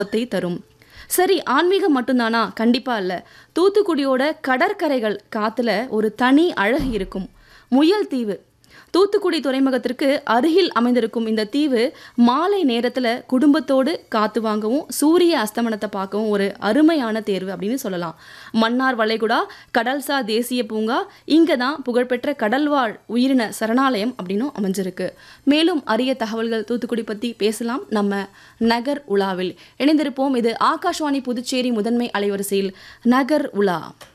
த்தை தரும் சரி ஆன்மீகம் மட்டும்தானா கண்டிப்பா இல்ல தூத்துக்குடியோட கடற்கரைகள் காத்துல ஒரு தனி அழகு இருக்கும் முயல் தீவு தூத்துக்குடி துறைமுகத்திற்கு அருகில் அமைந்திருக்கும் இந்த தீவு மாலை நேரத்துல குடும்பத்தோடு காத்து வாங்கவும் சூரிய அஸ்தமனத்தை பார்க்கவும் ஒரு அருமையான தேர்வு அப்படின்னு சொல்லலாம் மன்னார் வளைகுடா கடல்சார் தேசிய பூங்கா இங்க தான் புகழ்பெற்ற கடல்வாழ் உயிரின சரணாலயம் அப்படின்னும் அமைஞ்சிருக்கு மேலும் அரிய தகவல்கள் தூத்துக்குடி பத்தி பேசலாம் நம்ம நகர் உலாவில் இணைந்திருப்போம் இது ஆகாஷ்வாணி புதுச்சேரி முதன்மை அலைவரிசையில் நகர் உலா